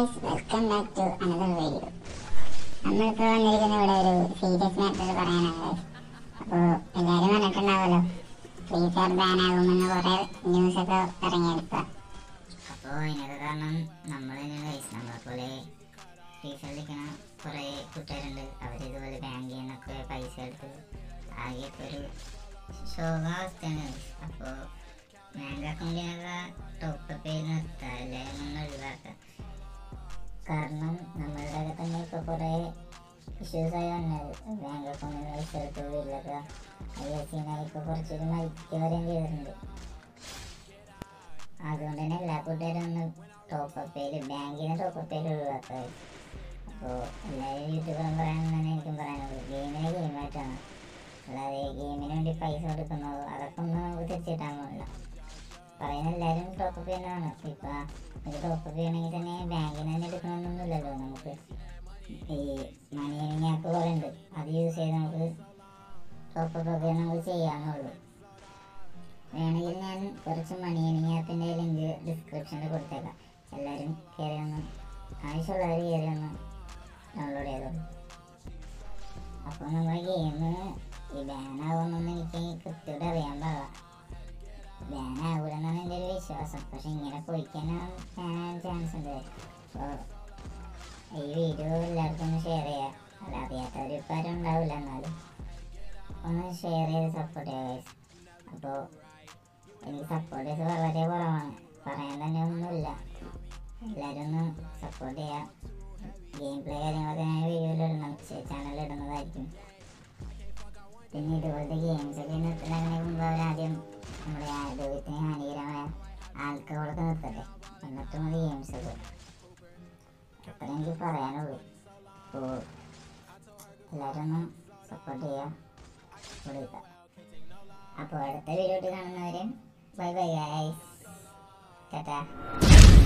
guys welcome back to another video നമ്മളിപ്പോൾ വന്നിരിക്കുന്ന ഇവിടെ ഒരു സീരിയസ് മാറ്റർ പറയാനാണ് ഗൈസ് അപ്പോൾ എല്ലാവരും പറഞ്ഞിട്ടുണ്ടാവുമല്ലോ ഫ്രീ ഫയർ ബാൻ ആകുമെന്ന് കുറേ ന്യൂസൊക്കെ ഇറങ്ങിയെടുക്കുക അപ്പോൾ അതിനൊക്കെ കാരണം നമ്മൾ തന്നെയാണ് കഴിച്ചത് നമ്മളെ പോലെ ഫ്രീ ഫയർ കളിക്കണ കുറേ കൂട്ടുകാരുണ്ട് അവരിതുപോലെ ബാങ്ക് ചെയ്യുന്നൊക്കെ പൈസ എടുത്ത് ആകെ ഇപ്പോൾ ഒരു ശോകാവസ്ഥയാണ് അപ്പോൾ ബാങ്ക് അക്കൗണ്ടിനൊക്കെ ടോപ്പ് അപ്പ് ചെയ്ത് നിർത്തുക എല്ലാവരും ഒന്ന് ഒഴിവാക്കുക കാരണം നമ്മളുടെ തന്നെ ഇപ്പോൾ കുറേ ഇഷ്യൂസ് ആയി വന്നത് ബാങ്ക് അക്കൗണ്ടിൽ പൈസ എടുത്ത് വീട്ടിലൊക്കെ ഐ എസ് സിനായി ഇപ്പോൾ കുറച്ചൊരു മരിക്കുക വരെയും ചെയ്തിട്ടുണ്ട് അതുകൊണ്ട് തന്നെ എല്ലാ കൂട്ടുകാരും ഒന്ന് ടോപ്പ് അപ്പ് ചെയ്ത് ബാങ്കിൽ നിന്ന് ടോപ്പ് അപ്പ് ചെയ്ത് ഒഴിവാക്കുക അപ്പോൾ എല്ലാവരും യൂട്യൂബറും പറയാനെന്ന് തന്നെ എനിക്കും പറയാനുള്ളൂ ഗെയിമിനെ ഗെയിമായിട്ടാണ് അല്ലാതെ ഗെയിമിന് വേണ്ടി പൈസ കൊടുക്കുന്നത് അതൊക്കെ ഒന്നും നമുക്ക് തിരിച്ചിട്ടാൻ പോകില്ല പറയുന്ന എല്ലാവരും ടോപ്പ് അപ്പ് ചെയ്യുന്നതാണ് ഇപ്പം നമുക്ക് ടോപ്പ് അപ്പ് ചെയ്യണമെങ്കിൽ തന്നെ ബാങ്കിൽ നിന്ന് തന്നെ എടുക്കണമെന്നൊന്നുമില്ലല്ലോ നമുക്ക് ഈ മണി ഏണിംഗ് ആപ്പ് കുറേ ഉണ്ട് അത് യൂസ് ചെയ്ത് നമുക്ക് ടോപ്പ് അപ്പ് ഒക്കെ നമുക്ക് ചെയ്യാമെന്നുള്ളൂ വേണമെങ്കിൽ ഞാൻ കുറച്ച് മണി ഏണിംഗ് ആപ്പിൻ്റെ ലിങ്ക് ഡിസ്ക്രിപ്ഷനിൽ കൊടുത്തേക്കാം എല്ലാവരും കയറി ഒന്ന് ആവശ്യമുള്ളവർ കയറി ഒന്ന് ഡൗൺലോഡ് ചെയ്തോളൂ അപ്പോൾ നമ്മുടെ ഗെയിം ഈ ബാനാകുമെന്നൊന്നും എനിക്ക് കൃത്യമായിട്ട് അറിയാൻ പാടില്ല ബാനാകൂലെന്നാണ് എൻ്റെ ഒരു വിശ്വാസം പക്ഷെ ഇങ്ങനെ പോയിക്കഴിഞ്ഞാൽ ബാനാകാൻ ചാൻസ് ഉണ്ട് അപ്പോൾ ഈ വീഡിയോ എല്ലാവർക്കും ഒന്ന് ഷെയർ ചെയ്യാം അല്ല അറിയാത്തവർ ഇപ്പം ആരും ഉണ്ടാവില്ല എന്നാലും ഒന്ന് ഷെയർ ചെയ്ത് സപ്പോർട്ട് ചെയ്യുക അപ്പോൾ എനിക്ക് സപ്പോർട്ടേഴ്സ് വളരെ കുറവാണ് പറയാൻ തന്നെ ഒന്നുമില്ല എല്ലാവരും ഒന്ന് സപ്പോർട്ട് ചെയ്യുക ഗെയിം പ്ലേ കാര്യങ്ങളൊക്കെ ഞാൻ വീഡിയോയിൽ ഇടണം ചാനലിൽ ഇടുന്നതായിരിക്കും പിന്നെ ഇതുപോലത്തെ ഗെയിംസ് ഒക്കെ നിർത്തലാക്കണതിന് മുമ്പ് അവരാദ്യം നമ്മുടെ ആരോഗ്യത്തിന് ഹാനികരമായ ആൽക്കഹോളൊക്കെ നിർത്തട്ടെ എന്നിട്ട് മതി ഗെയിംസ് ഒക്കെ അത്രേ എനിക്ക് പറയാനുള്ളൂ അപ്പോൾ എല്ലാവരും ഒന്ന് സപ്പോർട്ട് ചെയ്യുക കൊടുക്കുക അപ്പോൾ അടുത്ത വീഡിയോ കാണുന്നവരെ ബൈ ബൈ ഗൈസ് ടാറ്റാ